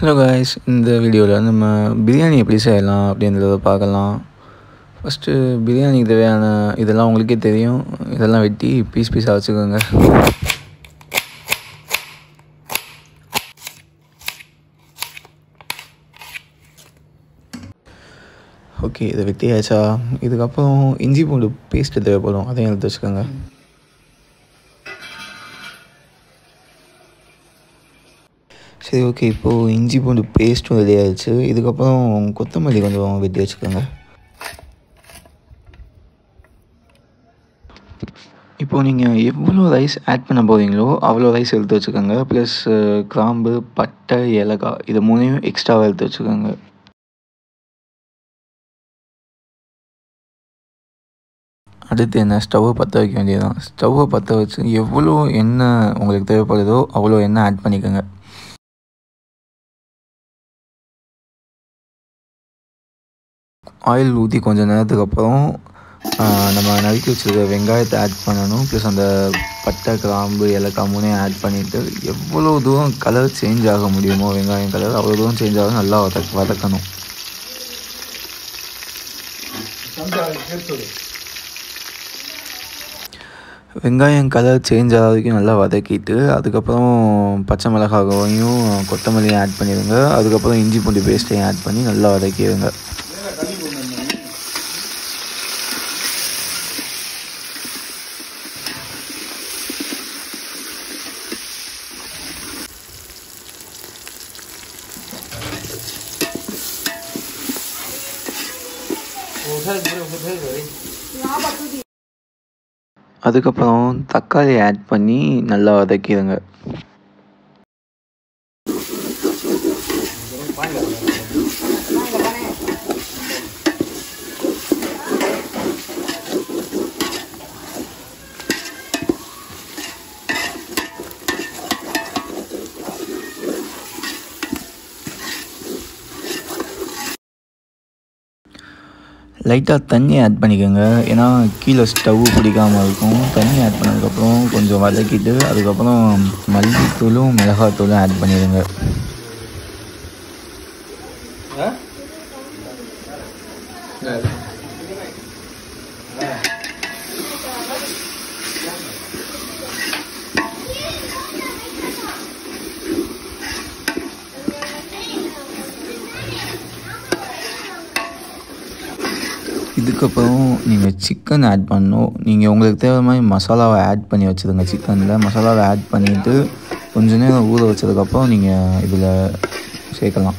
hello guys இந்த வீடியோவில் நம்ம பிரியாணி எப்படி செய்யலாம் அப்படின்றத பார்க்கலாம் ஃபஸ்ட்டு பிரியாணிக்கு தேவையான இதெல்லாம் உங்களுக்கே தெரியும் இதெல்லாம் வெட்டி பீஸ் பீஸாக வச்சுக்கோங்க ஓகே இதை வெட்டியாச்சா இதுக்கப்புறம் இஞ்சி பூண்டு பேஸ்ட்டு தேவைப்படும் அதையும் எடுத்து வச்சுக்கோங்க சரி ஓகே இப்போது இஞ்சி பூண்டு பேஸ்ட்டும் ரெடி ஆயிடுச்சு இதுக்கப்புறம் கொத்தமல்லி கொஞ்சம் வெட்டி வச்சுக்கோங்க இப்போது நீங்கள் எவ்வளோ ரைஸ் ஆட் பண்ண போகிறீங்களோ அவ்வளோ ரைஸ் எடுத்து வச்சுக்கோங்க ப்ளஸ் கிராம்பு பட்டை ஏலக்காய் இது மூணையும் எக்ஸ்ட்ராவாக எடுத்து வச்சுக்கோங்க அடுத்து என்ன ஸ்டவ்வை பற்ற வைக்க வேண்டியதுதான் ஸ்டவ்வை பற்ற வச்சு எவ்வளோ எண்ணெய் உங்களுக்கு தேவைப்படுதோ அவ்வளோ எண்ணெய் ஆட் பண்ணிக்கோங்க ஆயில் ஊற்றி கொஞ்சம் நேரத்துக்கு அப்புறம் நம்ம நறுக்கி வச்சுருக்க வெங்காயத்தை ஆட் பண்ணணும் ப்ளஸ் அந்த பட்டை கிராம்பு ஏலக்காய் மூணையும் ஆட் பண்ணிவிட்டு எவ்வளோ தூரம் கலர் சேஞ்ச் ஆக முடியுமோ வெங்காயம் கலர் அவ்வளோ தூரம் சேஞ்ச் ஆக நல்லா வத வதக்கணும் வெங்காயம் கலர் சேஞ்ச் ஆகிற வரைக்கும் நல்லா வதக்கிட்டு அதுக்கப்புறம் பச்சை மிளகாவையும் கொத்தமல்லியும் ஆட் பண்ணிடுங்க அதுக்கப்புறம் இஞ்சி பூண்டு பேஸ்ட்டையும் ஆட் பண்ணி நல்லா வதக்கிடுங்க அதுக்கப்புறம் தக்காளி ஆட் பண்ணி நல்லா வதக்கிடுங்க லைட்டாக தண்ணி ஆட் பண்ணிக்கோங்க ஏன்னா கீழே ஸ்டவ் பிடிக்காமல் இருக்கும் தண்ணி ஆட் பண்ணதுக்கப்புறம் கொஞ்சம் வதக்கிட்டு அதுக்கப்புறம் மல்லித்தூளும் மிளகாத்தூளும் ஆட் பண்ணிடுங்க இதுக்கப்புறம் நீங்கள் சிக்கன் ஆட் பண்ணணும் நீங்கள் உங்களுக்கு தேவை மாதிரி மசாலாவை ஆட் பண்ணி வச்சுருங்க சிக்கனில் மசாலாவை ஆட் பண்ணிவிட்டு கொஞ்ச நேரம் ஊற வச்சதுக்கப்புறம் நீங்கள் இதில் சேர்க்கலாம்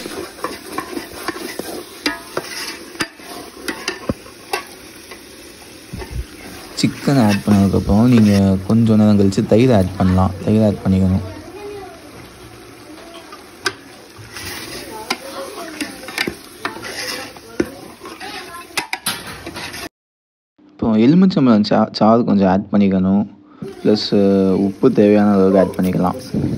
சிக்கன் ஆட் பண்ணதுக்கப்புறம் நீங்கள் கொஞ்சம் நேரம் கழித்து தயிர் ஆட் பண்ணலாம் தயிர் ஆட் பண்ணிக்கணும் அப்புறம் எலுமிச்சம்பழம் சா சாறு கொஞ்சம் ஆட் பண்ணிக்கணும் ப்ளஸ் உப்பு தேவையான அளவுக்கு ஆட் பண்ணிக்கலாம்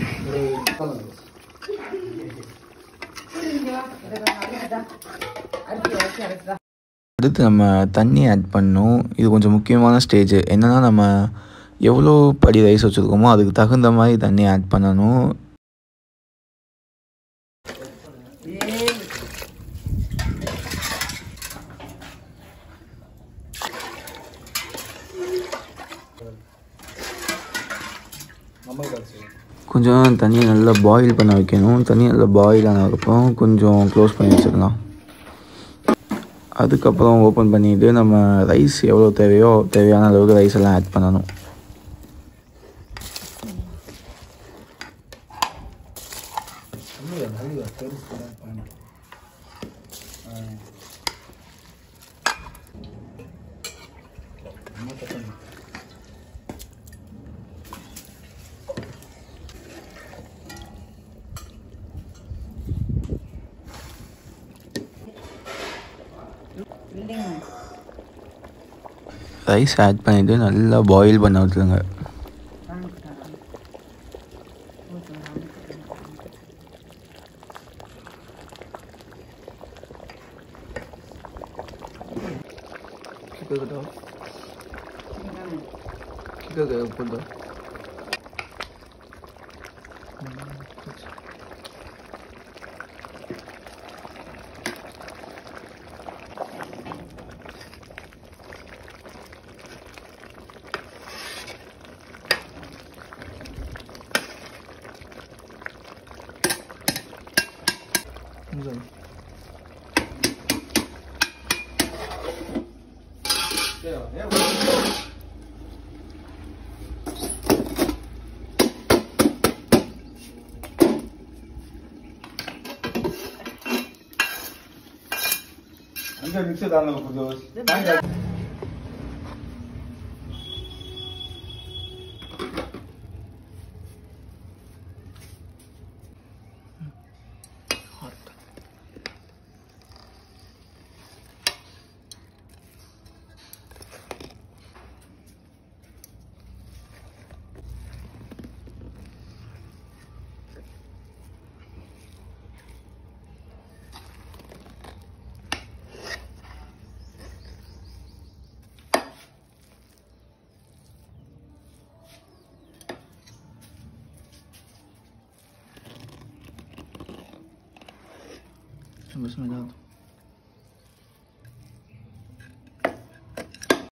அடுத்து நம்ம தண்ணி ஆட் பண்ணணும் இது கொஞ்சம் முக்கியமான ஸ்டேஜ் என்னென்னா நம்ம எவ்வளோ படி ரைஸ் வச்சுருக்கோமோ அதுக்கு தகுந்த மாதிரி தண்ணி ஆட் பண்ணணும் கொஞ்சம் தண்ணியை நல்லா பாயில் பண்ண வைக்கணும் தண்ணி நல்லா பாயில் ஆனதுக்கப்புறம் கொஞ்சம் க்ளோஸ் பண்ணி வச்சுக்கலாம் அதுக்கப்புறம் ஓப்பன் பண்ணிவிட்டு நம்ம ரைஸ் எவ்வளோ தேவையோ தேவையான அளவுக்கு ரைஸ் எல்லாம் ஆட் பண்ணணும் ரைஸ் ஆட் பண்ணிவிட்டு நல்லா பாயில் பண்ண விட்டுருங்க கொஞ்சம் அங்கே மிக்சர் தாங்க கொஞ்சம் بسم الله